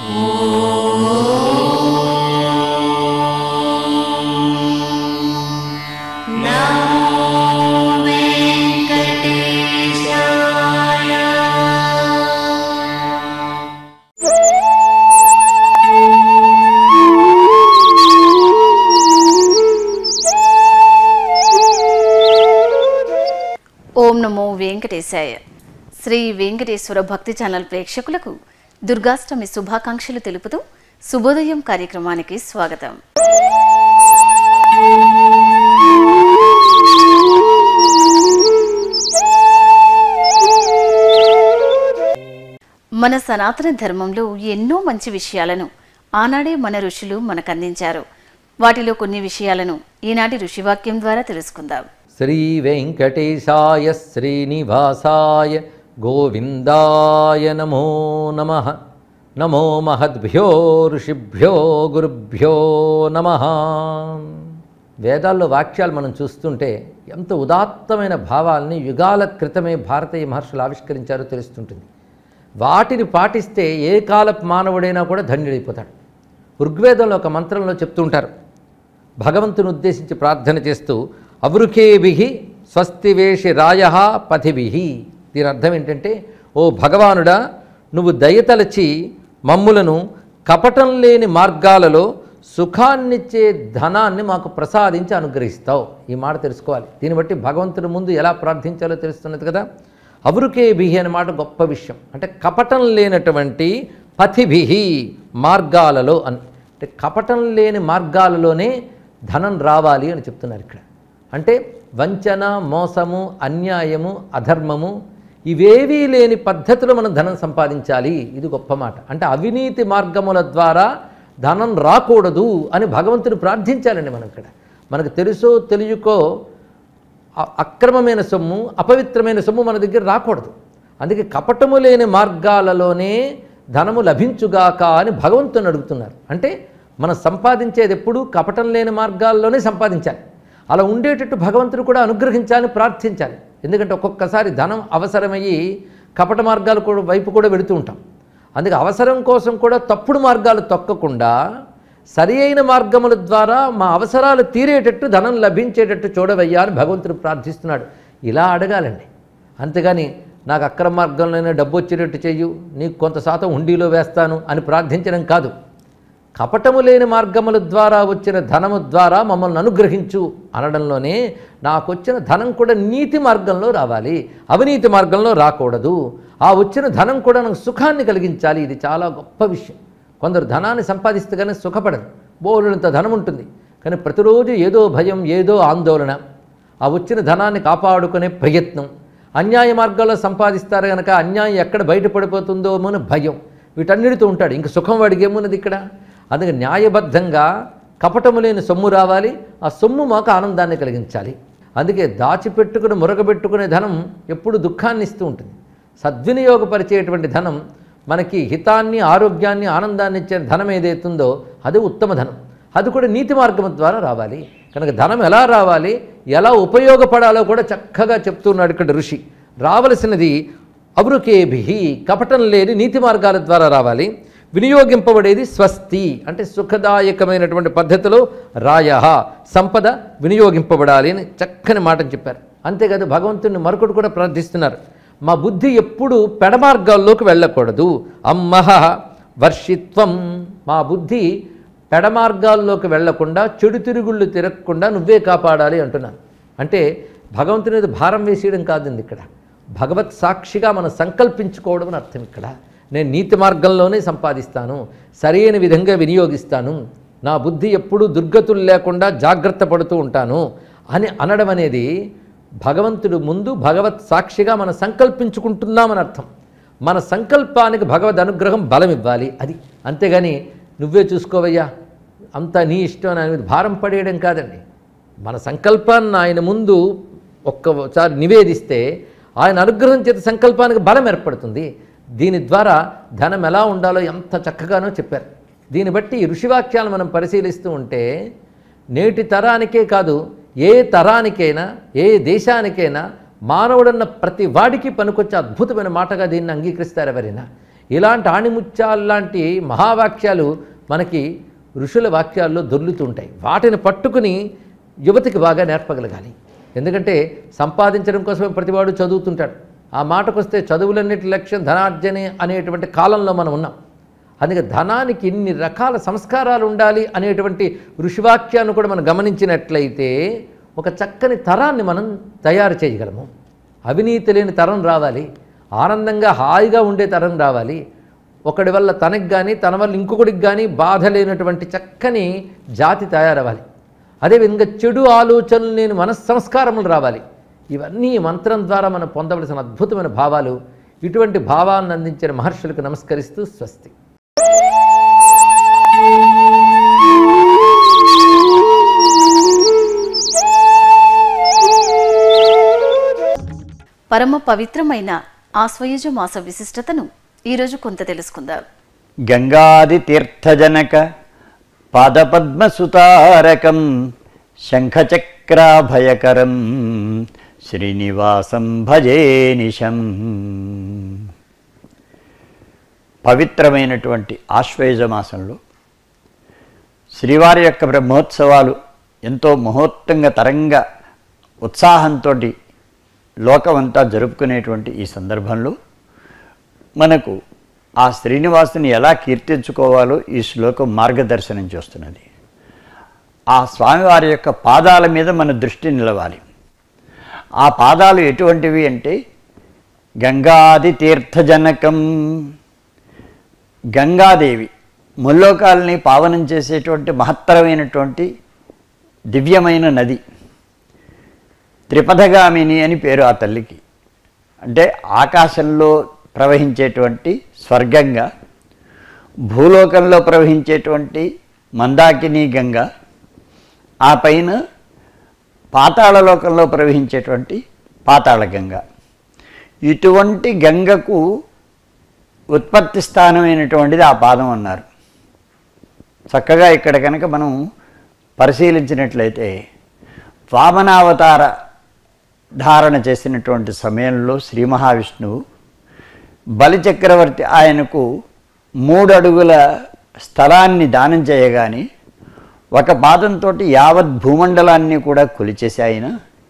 ఓం నమో వెంకటేశాయ శ్రీ వెంకటేశ్వర భక్తి ఛానల్ ప్రేక్షకులకు దుర్గాష్టమి శుభాకాంక్షలు తెలుపుతూ శుభోదయం కార్యక్రమానికి స్వాగతం మన సనాతన ధర్మంలో ఎన్నో మంచి విషయాలను ఆనాడే మన ఋషులు మనకు అందించారు వాటిలో కొన్ని విషయాలను ఈనాటి ఋషివాక్యం ద్వారా తెలుసుకుందాం శ్రీ వెంకటేశాయ శ్రీనివాసాయ గోవిందాయ నమో నమ నమో మహద్భ్యో ఋషిభ్యో గురుభ్యో నమ వేదాల్లో వాక్యాలు మనం చూస్తుంటే ఎంత ఉదాత్తమైన భావాల్ని యుగాల క్రితమే భారతీయ మహర్షులు ఆవిష్కరించారో తెలుస్తుంటుంది వాటిని పాటిస్తే ఏ కాలపు మానవుడైనా కూడా ధన్యుడైపోతాడు ఋగ్వేదంలో ఒక మంత్రంలో చెప్తుంటారు భగవంతుని ఉద్దేశించి ప్రార్థన చేస్తూ అవృకేభి స్వస్తి వేషి రాయ పథిభి దీని అర్థం ఏంటంటే ఓ భగవానుడా నువ్వు దయతలచి మమ్ములను కపటం లేని మార్గాలలో సుఖాన్నిచ్చే ధనాన్ని మాకు ప్రసాదించి అనుగ్రహిస్తావు ఈ మాట తెలుసుకోవాలి దీన్ని బట్టి భగవంతుడి ముందు ఎలా ప్రార్థించాలో తెలుస్తున్నది కదా అవృకేభి అనే మాట గొప్ప విషయం అంటే కపటం లేనటువంటి పథిభి మార్గాలలో అని అంటే కపటం లేని మార్గాలలోనే ధనం రావాలి అని చెప్తున్నారు ఇక్కడ అంటే వంచన మోసము అన్యాయము అధర్మము ఇవేవీ లేని పద్ధతిలో మనం ధనం సంపాదించాలి ఇది గొప్ప మాట అంటే అవినీతి మార్గముల ద్వారా ధనం రాకూడదు అని భగవంతుని ప్రార్థించాలండి మనం ఇక్కడ మనకు తెలుసో తెలియకో అ- అక్రమమైన సొమ్ము అపవిత్రమైన సొమ్ము మన దగ్గర రాకూడదు అందుకే కపటము లేని మార్గాలలోనే ధనము లభించుగాక అని భగవంతుని అడుగుతున్నారు అంటే మనం సంపాదించేది ఎప్పుడూ కపటం లేని మార్గాల్లోనే సంపాదించాలి అలా ఉండేటట్టు భగవంతుడు కూడా అనుగ్రహించాలని ప్రార్థించాలి ఎందుకంటే ఒక్కొక్కసారి ధనం అవసరమయ్యి కపట మార్గాలు కూడా వైపు కూడా వెళుతూ ఉంటాం అందుకే అవసరం కోసం కూడా తప్పుడు మార్గాలు తొక్కకుండా సరి అయిన మార్గముల ద్వారా మా అవసరాలు తీరేటట్టు ధనం లభించేటట్టు చూడవయ్యా అని భగవంతుడు ప్రార్థిస్తున్నాడు ఇలా అడగాలండి అంతేగాని నాకు అక్రమ మార్గంలోనే డబ్బు వచ్చేటట్టు చెయ్యు నీకు కొంత శాతం హుండీలో వేస్తాను అని ప్రార్థించడం కాదు కపటము లేని మార్గముల ద్వారా వచ్చిన ధనము ద్వారా మమ్మల్ని అనుగ్రహించు అనడంలోనే నాకు వచ్చిన ధనం కూడా నీతి మార్గంలో రావాలి అవినీతి మార్గంలో రాకూడదు ఆ వచ్చిన ధనం కూడా నాకు సుఖాన్ని కలిగించాలి ఇది చాలా గొప్ప విషయం కొందరు ధనాన్ని సంపాదిస్తే కానీ సుఖపడరు బోలునంత ధనం ఉంటుంది కానీ ప్రతిరోజు ఏదో భయం ఏదో ఆందోళన ఆ వచ్చిన ధనాన్ని కాపాడుకునే ప్రయత్నం అన్యాయ మార్గాల్లో సంపాదిస్తారు కనుక అన్యాయం ఎక్కడ బయటపడిపోతుందో అని భయం వీటన్నిటితో ఉంటాడు ఇంక సుఖం వాడికి ఏమున్నది ఇక్కడ అందుకే న్యాయబద్ధంగా కపటము లేని సొమ్ము రావాలి ఆ సొమ్ము మాకు ఆనందాన్ని కలిగించాలి అందుకే దాచిపెట్టుకుని మురగబెట్టుకునే ధనం ఎప్పుడు దుఃఖాన్ని ఇస్తూ ఉంటుంది సద్వినియోగపరిచేటువంటి ధనం మనకి హితాన్ని ఆరోగ్యాన్ని ఆనందాన్ని ఇచ్చే ధనం ఏదైతుందో అది ఉత్తమ ధనం అది కూడా నీతి మార్గం ద్వారా రావాలి కనుక ధనం ఎలా రావాలి ఎలా ఉపయోగపడాలో కూడా చక్కగా చెప్తున్నాడు ఇక్కడ ఋషి రావలసినది అవృకేభి కపటం లేని నీతి మార్గాల ద్వారా రావాలి వినియోగింపబడేది స్వస్తి అంటే సుఖదాయకమైనటువంటి పద్ధతిలో రాయ సంపద వినియోగింపబడాలి అని చక్కని మాటను చెప్పారు అంతేకాదు భగవంతుని మరొకటి కూడా ప్రార్థిస్తున్నారు మా బుద్ధి ఎప్పుడూ పెడమార్గాల్లోకి వెళ్ళకూడదు అమ్మహ వర్షిత్వం మా బుద్ధి పెడమార్గాల్లోకి వెళ్లకుండా చెడు తిరుగుళ్ళు తిరగకుండా నువ్వే కాపాడాలి అంటున్నాను అంటే భగవంతుని మీద భారం వేసేయడం కాదండి ఇక్కడ భగవత్ సాక్షిగా మనం సంకల్పించుకోవడం అని అర్థం ఇక్కడ నేను నీతి మార్గంలోనే సంపాదిస్తాను సరైన విధంగా వినియోగిస్తాను నా బుద్ధి ఎప్పుడూ దుర్గతులు లేకుండా జాగ్రత్త పడుతూ ఉంటాను అని అనడం అనేది భగవంతుడు ముందు భగవత్ సాక్షిగా మనం సంకల్పించుకుంటున్నామని అర్థం మన సంకల్పానికి భగవద్ అనుగ్రహం బలం ఇవ్వాలి అది అంతేగాని నువ్వే చూసుకోవయ్యా అంతా నీ ఇష్టం అని ఆయన మీద భారం పడేయడం కాదండి మన సంకల్పాన్ని ఆయన ముందు ఒక్కసారి నివేదిస్తే ఆయన అనుగ్రహం చేత సంకల్పానికి బలం ఏర్పడుతుంది దీని ద్వారా ధనం ఎలా ఉండాలో ఎంత చక్కగానో చెప్పారు దీన్ని బట్టి ఈ ఋషివాక్యాలు మనం పరిశీలిస్తూ ఉంటే నేటి తరానికే కాదు ఏ తరానికైనా ఏ దేశానికైనా మానవుడన్న ప్రతి వాడికి పనికొచ్చే అద్భుతమైన మాటగా దీన్ని అంగీకరిస్తారు ఎవరైనా ఇలాంటి ఆణిముత్యాలు లాంటి మహావాక్యాలు మనకి ఋషుల వాక్యాల్లో దొర్లుతుంటాయి వాటిని పట్టుకుని యువతికి బాగా నేర్పగలగాలి ఎందుకంటే సంపాదించడం కోసమే ప్రతివాడు చదువుతుంటాడు ఆ మాటకొస్తే చదువులన్నిటి లక్ష్యం ధనార్జనే అనేటువంటి కాలంలో మనం ఉన్నాం అందుకే ధనానికి ఇన్ని రకాల సంస్కారాలు ఉండాలి అనేటువంటి ఋషివాక్యాన్ని కూడా మనం గమనించినట్లయితే ఒక చక్కని తరాన్ని మనం తయారు చేయగలము అవినీతి లేని తరం రావాలి ఆనందంగా హాయిగా ఉండే తరం రావాలి ఒకడి వల్ల తనకి కానీ తన వల్ల ఇంకొకటికి కానీ బాధ లేనటువంటి చక్కని జాతి తయారవ్వాలి అదేవిధంగా చెడు ఆలోచనలు లేని మనస్సంస్కారములు రావాలి ఇవన్నీ ఈ మంత్రం ద్వారా మనం పొందవలసిన అద్భుతమైన భావాలు ఇటువంటి భావాలను అందించిన మహర్షులకు నమస్కరిస్తూ స్వస్తి పరమ పవిత్రమైన ఆశ్వయుజ మాస విశిష్టతను ఈరోజు కొంత తెలుసుకుందాం గంగాది తీర్థజనక పాదపద్మసుతారకం శంఖచక్రాభయకరం శ్రీనివాసం భజే నిశం పవిత్రమైనటువంటి ఆశ్వేజ మాసంలో శ్రీవారి యొక్క బ్రహ్మోత్సవాలు ఎంతో మహోత్తంగా తరంగా ఉత్సాహంతో లోకమంతా జరుపుకునేటువంటి ఈ సందర్భంలో మనకు ఆ శ్రీనివాసుని ఎలా కీర్తించుకోవాలో ఈ శ్లోకం మార్గదర్శనం చేస్తున్నది ఆ స్వామివారి యొక్క పాదాల మీద మన దృష్టి నిలవాలి ఆ పాదాలు ఎటువంటివి అంటే గంగాది తీర్థజనకం గంగాదేవి ముల్లోకాలని పావనం చేసేటువంటి మహత్తరమైనటువంటి దివ్యమైన నది త్రిపథగామిని అని పేరు ఆ తల్లికి అంటే ఆకాశంలో ప్రవహించేటువంటి స్వర్గంగా భూలోకంలో ప్రవహించేటువంటి మందాకిని గంగ ఆ పైన పాతాళలోకంలో ప్రవహించేటువంటి పాతాళ గంగ ఇటువంటి గంగకు ఉత్పత్తి స్థానమైనటువంటిది ఆ పాదం అన్నారు చక్కగా ఇక్కడ కనుక మనం పరిశీలించినట్లయితే వామనావతార ధారణ చేసినటువంటి సమయంలో శ్రీ మహావిష్ణువు బలిచక్రవర్తి ఆయనకు మూడు అడుగుల స్థలాన్ని దానం చేయగానే ఒక పాదంతో యావత్ భూమండలాన్ని కూడా కొలిచేసి ఆయన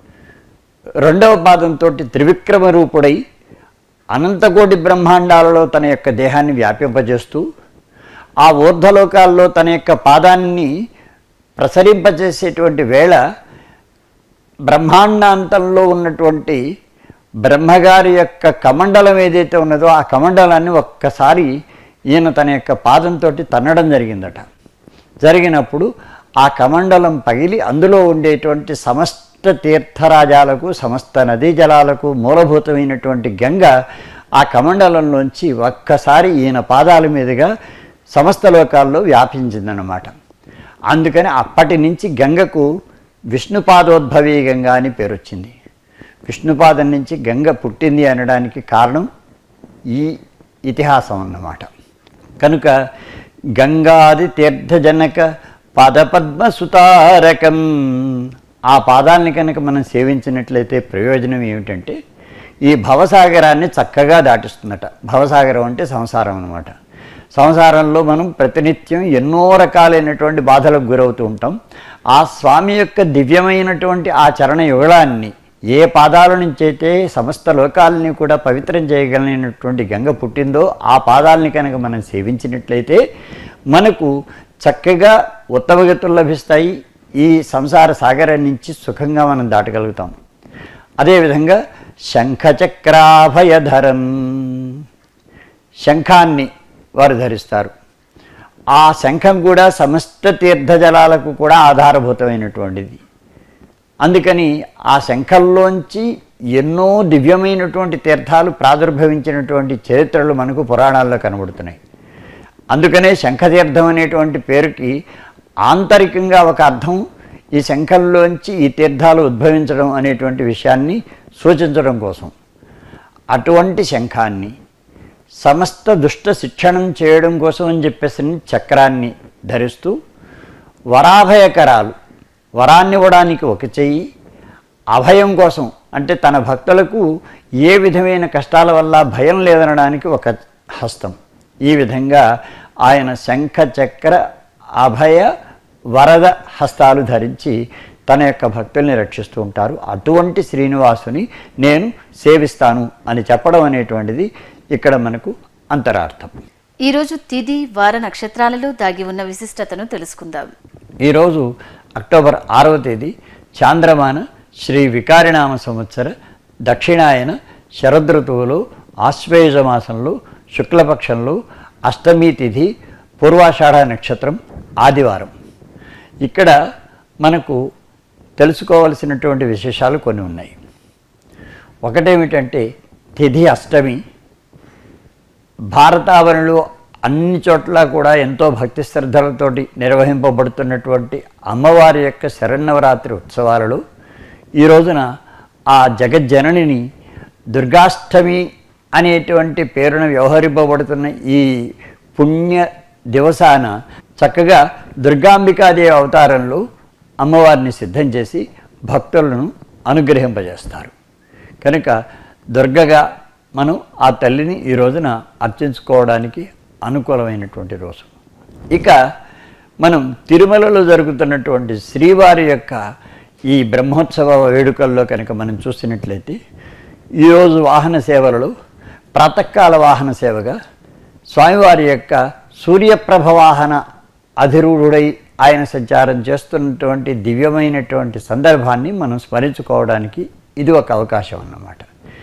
రెండవ పాదంతో త్రివిక్రమ రూపుడై అనంతకోటి బ్రహ్మాండాలలో తన యొక్క దేహాన్ని వ్యాపింపజేస్తూ ఆ ఊర్ధ్వలోకాల్లో తన యొక్క పాదాన్ని ప్రసరింపజేసేటువంటి వేళ బ్రహ్మాండాంతంలో ఉన్నటువంటి బ్రహ్మగారి యొక్క కమండలం ఏదైతే ఉన్నదో ఆ కమండలాన్ని ఒక్కసారి ఈయన తన యొక్క పాదంతో తన్నడం జరిగిందట జరిగినప్పుడు ఆ కమండలం పగిలి అందులో ఉండేటువంటి సమస్త తీర్థరాజాలకు సమస్త నదీ జలాలకు మూలభూతమైనటువంటి గంగ ఆ కమండలంలోంచి ఒక్కసారి ఈయన పాదాల మీదుగా సమస్త లోకాల్లో వ్యాపించిందన్నమాట అందుకని అప్పటి నుంచి గంగకు విష్ణుపాదోద్భవీ గంగ అని పేరు వచ్చింది విష్ణుపాదం నుంచి గంగ పుట్టింది అనడానికి కారణం ఈ ఇతిహాసం అన్నమాట కనుక గంగాది తీర్థజనక పాదపద్మ సుతారకం ఆ పాదాలని కనుక మనం సేవించినట్లయితే ప్రయోజనం ఏమిటంటే ఈ భవసాగరాన్ని చక్కగా దాటిస్తుందట భవసాగరం అంటే సంసారం అన్నమాట సంసారంలో మనం ప్రతినిత్యం ఎన్నో రకాలైనటువంటి బాధలకు గురవుతూ ఉంటాం ఆ స్వామి యొక్క దివ్యమైనటువంటి ఆ చరణ యుగళాన్ని ఏ పాదాల నుంచి అయితే సమస్త లోకాలని కూడా పవిత్రం చేయగలిగినటువంటి గంగ పుట్టిందో ఆ పాదాలని కనుక మనం సేవించినట్లయితే మనకు చక్కగా ఉత్తమగతులు లభిస్తాయి ఈ సంసార సాగరం నుంచి సుఖంగా మనం దాటగలుగుతాం అదేవిధంగా శంఖచక్రాభయధరం శంఖాన్ని వారు ధరిస్తారు ఆ శంఖం కూడా సమస్త తీర్థజలాలకు కూడా ఆధారభూతమైనటువంటిది అందుకని ఆ శంఖంలోంచి ఎన్నో దివ్యమైనటువంటి తీర్థాలు ప్రాదుర్భవించినటువంటి చరిత్రలు మనకు పురాణాల్లో కనబడుతున్నాయి అందుకనే శంఖతీర్థం అనేటువంటి పేరుకి ఆంతరికంగా ఒక అర్థం ఈ శంఖంలోంచి ఈ తీర్థాలు ఉద్భవించడం అనేటువంటి విషయాన్ని సూచించడం కోసం అటువంటి శంఖాన్ని సమస్త దుష్ట శిక్షణం చేయడం కోసం అని చెప్పేసి చక్రాన్ని ధరిస్తూ వరాభయకరాలు వరాన్ని ఇవ్వడానికి ఒక చెయ్యి అభయం కోసం అంటే తన భక్తులకు ఏ విధమైన కష్టాల వల్ల భయం లేదనడానికి ఒక హస్తం ఈ విధంగా ఆయన శంఖ చక్ర అభయ వరద హస్తాలు ధరించి తన యొక్క భక్తుల్ని రక్షిస్తూ ఉంటారు అటువంటి శ్రీనివాసుని నేను సేవిస్తాను అని చెప్పడం అనేటువంటిది ఇక్కడ మనకు అంతరార్థం ఈరోజు తిది వార నక్షత్రాలలో దాగి ఉన్న విశిష్టతను తెలుసుకుందాం ఈరోజు అక్టోబర్ ఆరవ తేదీ చాంద్రమాన శ్రీ వికారినామ సంవత్సర దక్షిణాయన శరదృతువులో ఆశ్వేయుజ మాసంలో శుక్లపక్షంలో అష్టమి తిథి పూర్వాషాఢ నక్షత్రం ఆదివారం ఇక్కడ మనకు తెలుసుకోవలసినటువంటి విశేషాలు కొన్ని ఉన్నాయి ఒకటేమిటంటే తిథి అష్టమి భారతావనిలో అన్ని చోట్ల కూడా ఎంతో భక్తి శ్రద్ధలతోటి నిర్వహింపబడుతున్నటువంటి అమ్మవారి యొక్క శరన్నవరాత్రి ఉత్సవాలలో ఈ రోజున ఆ జగజ్జననిని దుర్గాష్టమి అనేటువంటి పేరున వ్యవహరింపబడుతున్న ఈ పుణ్య దివసాన చక్కగా దుర్గాంబికాదేవి అవతారంలో అమ్మవారిని సిద్ధం చేసి భక్తులను అనుగ్రహింపజేస్తారు కనుక దుర్గగా మనం ఆ తల్లిని ఈ రోజున అర్చించుకోవడానికి అనుకూలమైనటువంటి రోజు ఇక మనం తిరుమలలో జరుగుతున్నటువంటి శ్రీవారి యొక్క ఈ బ్రహ్మోత్సవ వేడుకల్లో కనుక మనం చూసినట్లయితే ఈరోజు వాహన సేవలలో ప్రాతకాల వాహన సేవగా స్వామివారి యొక్క సూర్యప్రభ వాహన అధిరూఢుడై ఆయన సంచారం చేస్తున్నటువంటి దివ్యమైనటువంటి సందర్భాన్ని మనం స్మరించుకోవడానికి ఇది ఒక అవకాశం అన్నమాట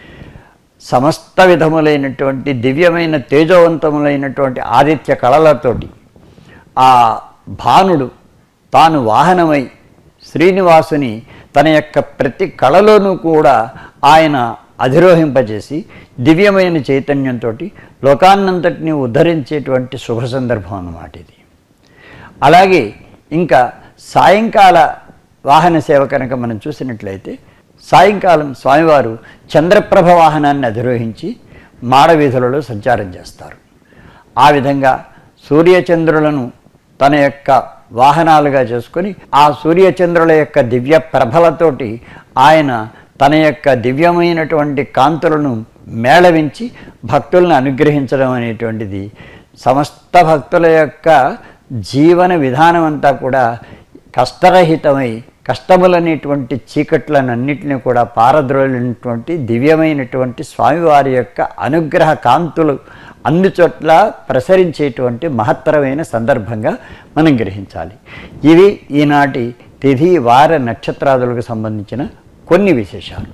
సమస్త విధములైనటువంటి దివ్యమైన తేజవంతములైనటువంటి ఆదిత్య కళలతోటి ఆ భానుడు తాను వాహనమై శ్రీనివాసుని తన యొక్క ప్రతి కళలోనూ కూడా ఆయన అధిరోహింపజేసి దివ్యమైన చైతన్యంతో లోకాన్నంతటిని ఉద్ధరించేటువంటి శుభ సందర్భం అన్నమాట ఇది అలాగే ఇంకా సాయంకాల వాహన సేవ కనుక మనం చూసినట్లయితే సాయంకాలం స్వామివారు చంద్రప్రభ వాహనాన్ని అధిరోహించి మాడవీధులలో సంచారం చేస్తారు ఆ విధంగా సూర్యచంద్రులను తన యొక్క వాహనాలుగా చేసుకొని ఆ సూర్యచంద్రుల యొక్క దివ్య ప్రభలతోటి ఆయన తన యొక్క దివ్యమైనటువంటి కాంతులను మేళవించి భక్తులను అనుగ్రహించడం అనేటువంటిది సమస్త భక్తుల యొక్క జీవన విధానం అంతా కూడా కష్టరహితమై కష్టములనేటువంటి చీకట్లనన్నింటినీ కూడా పారద్రోలినటువంటి దివ్యమైనటువంటి స్వామివారి యొక్క అనుగ్రహ కాంతులు అన్ని చోట్ల ప్రసరించేటువంటి మహత్తరమైన సందర్భంగా మనం గ్రహించాలి ఇవి ఈనాటి తిథి వార నక్షత్రాదులకు సంబంధించిన కొన్ని విశేషాలు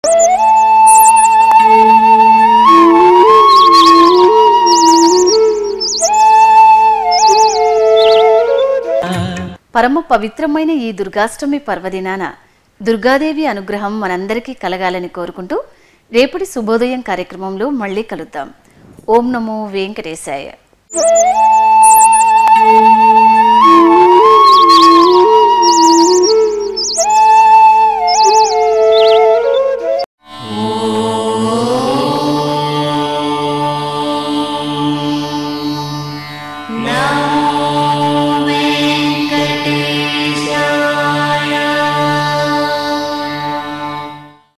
పరమ పవిత్రమైన ఈ దుర్గాష్టమి పర్వదినాన దుర్గాదేవి అనుగ్రహం మనందరికీ కలగాలని కోరుకుంటూ రేపటి శుభోదయం కార్యక్రమంలో మళ్ళీ కలుద్దాం ఓం నమో వెంకటేశాయ